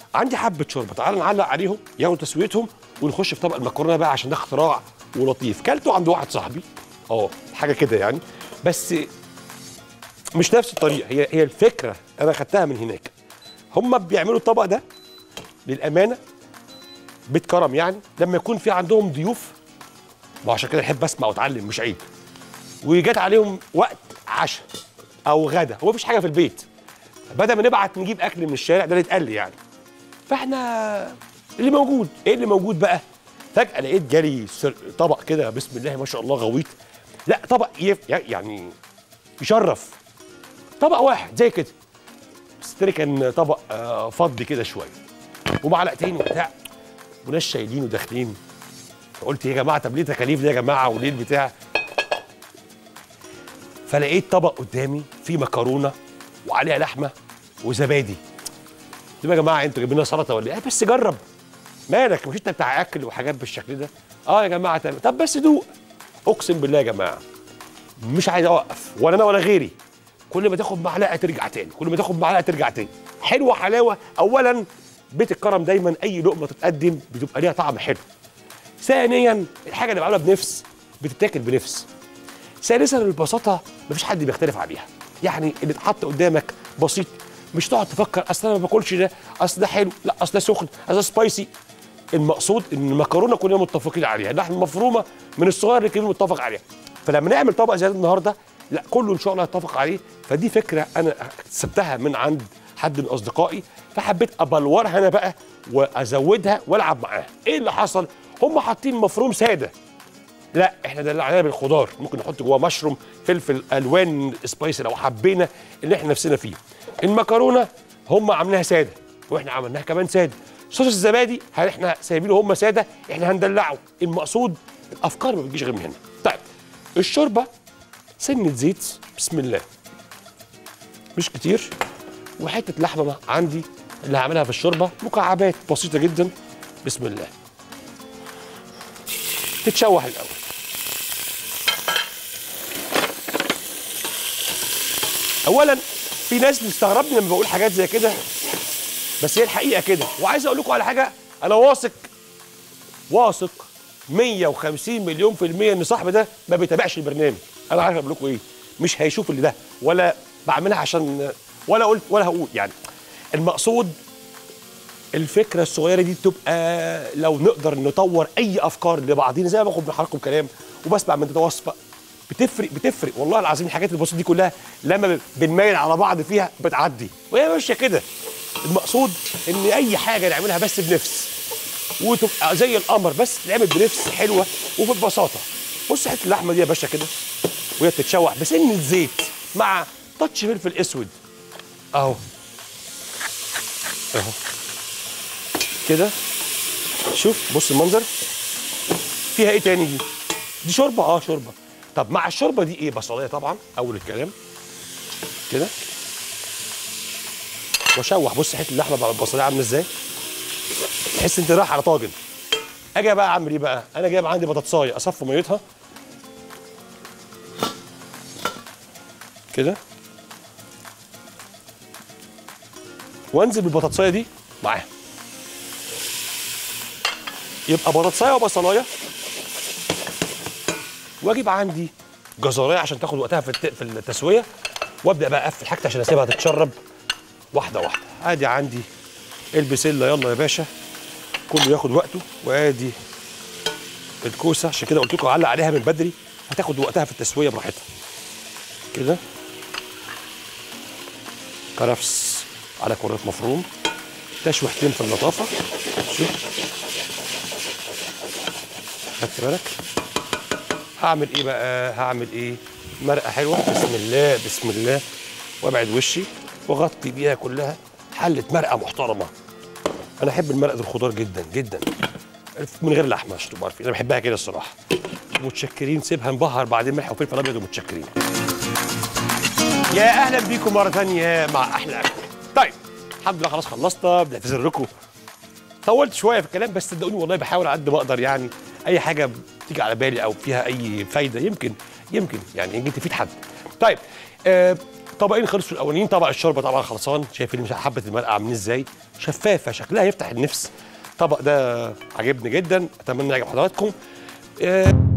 عندي حبه شوربه تعال نعلق عليهم ياخدوا تسويتهم ونخش في طبق المكرونه بقى عشان ده اختراع ولطيف كلته عند واحد صاحبي اه حاجه كده يعني بس مش نفس الطريقه هي هي الفكره انا خدتها من هناك هم بيعملوا الطبق ده للامانه بيت كرم يعني لما يكون في عندهم ضيوف وعشان كده احب اسمع واتعلم مش عيب وجات عليهم وقت عشاء او غدا هو مفيش حاجه في البيت بدل ما نبعت نجيب اكل من الشارع ده اللي اتقال لي يعني فاحنا اللي موجود ايه اللي موجود بقى فجاه لقيت جالي سر- طبق كده بسم الله ما شاء الله غويط لا طبق يف يعني يشرف طبق واحد زي كده بس التاني كان طبق آه، فضي كده شويه ومعلقتين وبتاع وناس شايلين وداخلين فقلت يا جماعه طب ليه تكاليف دي يا جماعه وليه البتاع فلقيت طبق قدامي فيه مكرونه وعليها لحمه وزبادي قلت لهم يا جماعه انتوا جايبين لنا سلطه ولا ايه بس جرب مالك مش انت بتاع اكل وحاجات بالشكل ده اه يا جماعه تمام طب بس دوق اقسم بالله يا جماعه مش عايز اوقف ولا انا ولا غيري كل ما تاخد معلقه ترجع تاني كل ما تاخد معلقه ترجع تاني حلوه حلاوه اولا بيت الكرم دايما اي لقمه تتقدم بتبقى ليها طعم حلو ثانيا الحاجه اللي معموله بنفس بتتاكل بنفس ثالثا البساطه مفيش حد بيختلف عليها يعني اللي اتحط قدامك بسيط مش تقعد تفكر اصل انا ما باكلش ده اصل ده حلو لا اصل ده سخن اصل ده سبايسي المقصود ان المكرونه كلنا متفقين عليها اللحمه المفرومه من الصغير للكبير متفق عليها فلما نعمل طبق زي ده النهارده لا كله ان شاء الله يتفق عليه فدي فكره انا اكتسبتها من عند حد من اصدقائي فحبيت ابلورها انا بقى وازودها والعب معاها ايه اللي حصل هم حاطين مفروم ساده لا احنا دلعناها بالخضار ممكن نحط جواه مشروم فلفل الوان سبايسي لو حبينا اللي احنا نفسنا فيه المكرونه هم عاملينها ساده واحنا عملناها كمان ساده صوص الزبادي هل احنا سايبينه هم ساده احنا هندلعه المقصود الافكار ما بتجيش غير من هنا طيب الشوربه سنه زيت بسم الله مش كتير وحته لحمه عندي اللي هعملها في الشوربه مكعبات بسيطه جدا بسم الله تتشوح الاول اولا في ناس بتستغربني لما بقول حاجات زي كده بس هي الحقيقه كده وعايز اقول لكم على حاجه انا واثق واثق 150 مليون في المية ان صاحبي ده ما بيتابعش البرنامج انا عارف اقول لكم ايه مش هيشوف اللي ده ولا بعملها عشان ولا قلت ولا هقول يعني المقصود الفكره الصغيره دي تبقى لو نقدر نطور اي افكار لبعضينا زي ما باخد من حضراتكم كلام وبسمع من ده وصفه بتفرق بتفرق والله العظيم الحاجات البسيطه دي كلها لما بنميل على بعض فيها بتعدي وهي ماشيه كده المقصود ان اي حاجه نعملها بس بنفس وتبقى زي القمر بس تتعمل بنفس حلوه وببساطه بص حته اللحمه دي يا باشا كده وهي بتتشوح بسنه زيت مع تاتش فلفل اسود اهو اهو كده شوف بص المنظر فيها ايه تاني دي دي شوربه اه شوربه طب مع الشوربه دي ايه بصلايه طبعا اول الكلام كده واشوح بص حته اللحمه مع البصلايه عامله ازاي تحس انت رايح على طاجن اجي بقى اعمل ايه بقى انا جايب عندي بطاطسايه اصفي ميتها كده وانزل بالبطاطسايه دي معاها يبقى بطاطسايه وبصلايه واجيب عندي جزرايه عشان تاخد وقتها في الت- في التسويه وابدا بقى اقفل حاجتي عشان اسيبها تتشرب واحده واحده ادي عندي البسله يلا يا باشا كله ياخد وقته وادي الكوسه عشان كده قلت لكم علق عليها من بدري هتاخد وقتها في التسويه براحتها كده كرفس على كرات مفروم تشويحتين في اللطافه شوف خدت بالك هعمل ايه بقى هعمل ايه مرقه حلوه بسم الله بسم الله وابعد وشي واغطي بيها كلها حله مرقه محترمه انا احب المرقه الخضار جدا جدا من غير لحمه عشان تبقوا عارفين انا بحبها كده الصراحه متشكرين سيبها نبهر بعدين ملح وفلفل ابيض ومتشكرين يا اهلا بيكم مره ثانيه مع احلى اكل طيب الحمد لله خلاص خلصنا بنعتذر لكم طولت شويه في الكلام بس صدقوني والله بحاول على قد ما اقدر يعني اي حاجه بتيجي على بالي او فيها اي فايده يمكن يمكن يعني يمكن تفيد حد طيب آه طبقين خلصوا الاولانيين طبق الشوربه طبعا خلصان شايفين مش حبه المرقه عاملين ازاي شفافه شكلها يفتح النفس الطبق ده عجبني جدا اتمنى يعجب حضراتكم آه